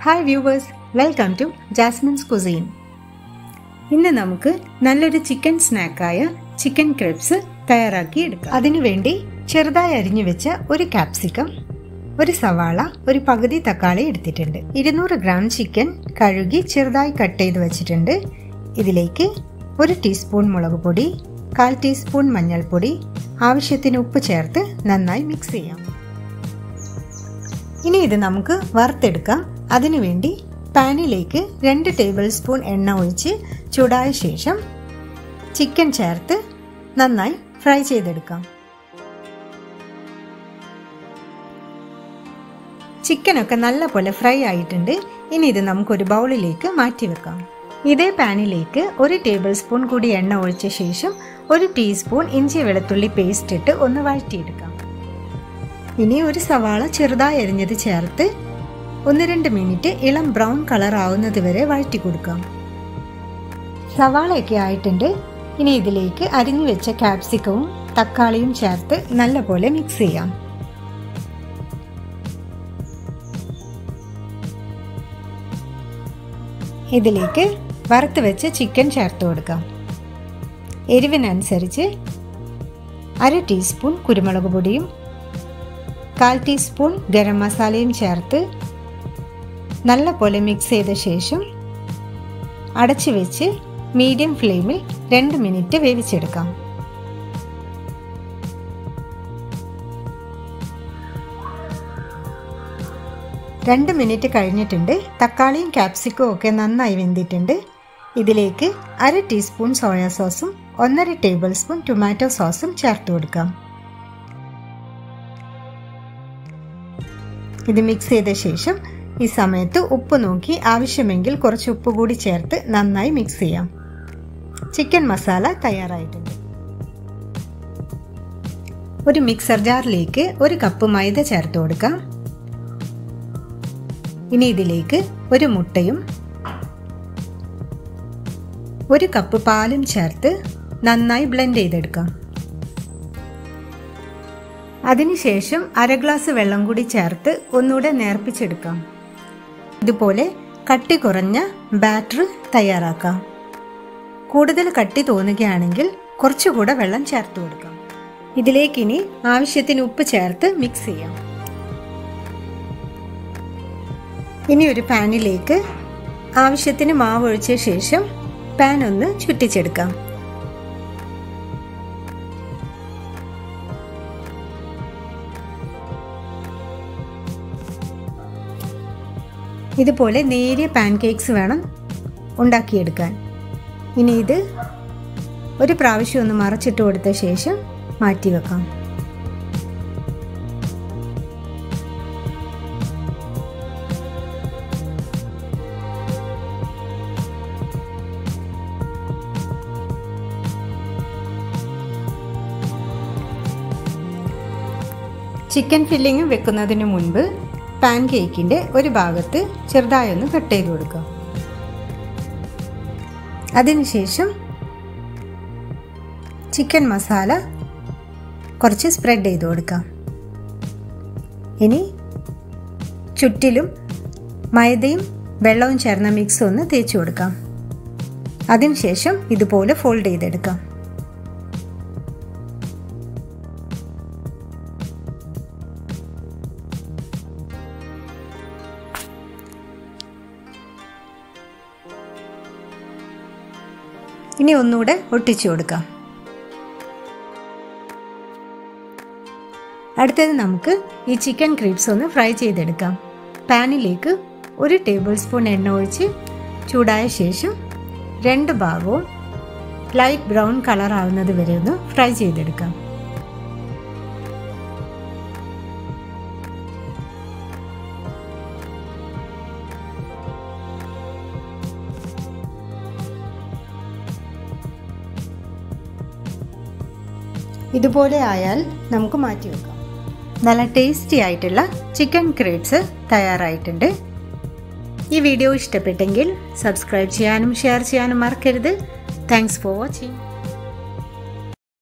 hi viewers welcome to Jasmine's cuisine ഇന്ന് നമുക്ക് നല്ലൊരു ചിക്കൻ സ്നാക്കായ ചിക്കൻ ക്രിപ്സ് തയ്യാറാക്കി എടുക്കാം അതിനുവേണ്ടി ചെറുതായി അരിഞ്ഞു വെച്ച ഒരു ക്യാപ്സിക്കം ഒരു സവാള ഒരു പകുതി തക്കാളി എടുത്തിട്ടുണ്ട് ഇരുന്നൂറ് ഗ്രാം ചിക്കൻ കഴുകി ചെറുതായി കട്ട് ചെയ്ത് വെച്ചിട്ടുണ്ട് ഇതിലേക്ക് ഒരു ടീസ്പൂൺ മുളക് പൊടി കാൽ ടീസ്പൂൺ മഞ്ഞൾപ്പൊടി ആവശ്യത്തിന് ഉപ്പ് ചേർത്ത് നന്നായി മിക്സ് ചെയ്യാം ഇനി ഇത് നമുക്ക് വറുത്തെടുക്കാം അതിനുവേണ്ടി പാനിലേക്ക് രണ്ട് ടേബിൾ സ്പൂൺ എണ്ണ ഒഴിച്ച് ചൂടായ ശേഷം ചിക്കൻ ചേർത്ത് നന്നായി ഫ്രൈ ചെയ്തെടുക്കാം ചിക്കനൊക്കെ നല്ലപോലെ ഫ്രൈ ആയിട്ടുണ്ട് ഇനി ഇത് നമുക്കൊരു ബൗളിലേക്ക് മാറ്റി വെക്കാം ഇതേ പാനിലേക്ക് ഒരു ടേബിൾ സ്പൂൺ കൂടി എണ്ണ ഒഴിച്ച ശേഷം ഒരു ടീസ്പൂൺ ഇഞ്ചി വെളുത്തുള്ളി പേസ്റ്റ് ഇട്ട് ഒന്ന് വഴറ്റിയെടുക്കാം ഇനി ഒരു സവാള ചെറുതായി അരിഞ്ഞത് ചേർത്ത് ഒന്ന് രണ്ട് മിനിറ്റ് ഇളം ബ്രൗൺ കളർ ആവുന്നത് വരെ വഴറ്റി കൊടുക്കാം സവാളയൊക്കെ ആയിട്ടുണ്ട് ഇനി ഇതിലേക്ക് അരിഞ്ഞു വെച്ച ക്യാപ്സിക്കവും തക്കാളിയും ചേർത്ത് നല്ലപോലെ മിക്സ് ചെയ്യാം ഇതിലേക്ക് വറുത്ത് വെച്ച് ചിക്കൻ ചേർത്ത് കൊടുക്കാം എരിവിനനുസരിച്ച് അര ടീസ്പൂൺ കുരുമുളക് പൊടിയും കാൽ ടീസ്പൂൺ ഗരം മസാലയും ചേർത്ത് നല്ല പോലെ മിക്സ് ചെയ്ത ശേഷം അടച്ചു വെച്ച് മീഡിയം ഫ്ലെയിമിൽ രണ്ട് മിനിറ്റ് വേവിച്ചെടുക്കാം രണ്ട് മിനിറ്റ് കഴിഞ്ഞിട്ടുണ്ട് തക്കാളിയും ക്യാപ്സിക്കവും ഒക്കെ നന്നായി വെന്തിട്ടുണ്ട് ഇതിലേക്ക് അര ടീസ്പൂൺ സോയാ സോസും ഒന്നര ടേബിൾ സ്പൂൺ ടൊമാറ്റോ സോസും ചേർത്ത് കൊടുക്കാം ഇത് മിക്സ് ചെയ്ത ശേഷം ഈ സമയത്ത് ഉപ്പ് നോക്കി ആവശ്യമെങ്കിൽ കുറച്ച് ഉപ്പ് കൂടി ചേർത്ത് നന്നായി മിക്സ് ചെയ്യാം ചിക്കൻ മസാല തയ്യാറായിട്ടുണ്ട് ഒരു മിക്സർ ജാറിലേക്ക് ഒരു കപ്പ് മൈദ ചേർത്ത് കൊടുക്കാം ഇനി ഇതിലേക്ക് ഒരു മുട്ടയും ഒരു കപ്പ് പാലും ചേർത്ത് നന്നായി ബ്ലെൻഡ് ചെയ്തെടുക്കാം അതിനുശേഷം അര ഗ്ലാസ് വെള്ളം കൂടി ചേർത്ത് ഒന്നുകൂടെ നേർപ്പിച്ചെടുക്കാം ഇതുപോലെ കട്ടി കുറഞ്ഞ ബാറ്റർ തയ്യാറാക്കാം കൂടുതൽ കട്ടി തോന്നുകയാണെങ്കിൽ കുറച്ചുകൂടെ വെള്ളം ചേർത്ത് കൊടുക്കാം ഇതിലേക്കിനി ആവശ്യത്തിന് ഉപ്പ് ചേർത്ത് മിക്സ് ചെയ്യാം ഇനി ഒരു പാനിലേക്ക് ആവശ്യത്തിന് മാവ് ഒഴിച്ച ശേഷം പാൻ ഒന്ന് ചുറ്റിച്ചെടുക്കാം ഇതുപോലെ നേരിയ പാൻ കേക്ക്സ് വേണം ഉണ്ടാക്കിയെടുക്കാൻ ഇനി ഇത് ഒരു പ്രാവശ്യം ഒന്ന് മറച്ചിട്ട് കൊടുത്ത ശേഷം മാറ്റി വെക്കാം ചിക്കൻ ഫില്ലിങ് വെക്കുന്നതിന് മുൻപ് പാൻ കേക്കിൻ്റെ ഒരു ഭാഗത്ത് ചെറുതായൊന്ന് കട്ട് ചെയ്ത് കൊടുക്കുക അതിനുശേഷം ചിക്കൻ മസാല കുറച്ച് സ്പ്രെഡ് ചെയ്ത് കൊടുക്കാം ഇനി ചുറ്റിലും മൈദയും വെള്ളവും ചേർന്ന മിക്സ് ഒന്ന് തേച്ച് കൊടുക്കാം അതിനുശേഷം ഇതുപോലെ ഫോൾഡ് ചെയ്തെടുക്കാം ഇനി ഒന്നുകൂടെ ഒട്ടിച്ചു കൊടുക്കാം അടുത്തത് നമുക്ക് ഈ ചിക്കൻ ക്രീപ്സ് ഒന്ന് ഫ്രൈ ചെയ്തെടുക്കാം പാനിലേക്ക് ഒരു ടേബിൾ സ്പൂൺ എണ്ണ ഒഴിച്ച് ചൂടായ ശേഷം രണ്ട് ഭാഗവും ലൈറ്റ് ബ്രൗൺ കളർ ആവുന്നത് വരെ ഒന്ന് ഫ്രൈ ചെയ്തെടുക്കാം ഇതുപോലെ ആയാൽ നമുക്ക് മാറ്റി വെക്കാം നല്ല ടേസ്റ്റി ആയിട്ടുള്ള ചിക്കൻ ക്രേപ്സ് തയ്യാറായിട്ടുണ്ട് ഈ വീഡിയോ ഇഷ്ടപ്പെട്ടെങ്കിൽ സബ്സ്ക്രൈബ് ചെയ്യാനും ഷെയർ ചെയ്യാനും മറക്കരുത് താങ്ക്സ് ഫോർ വാച്ചിങ്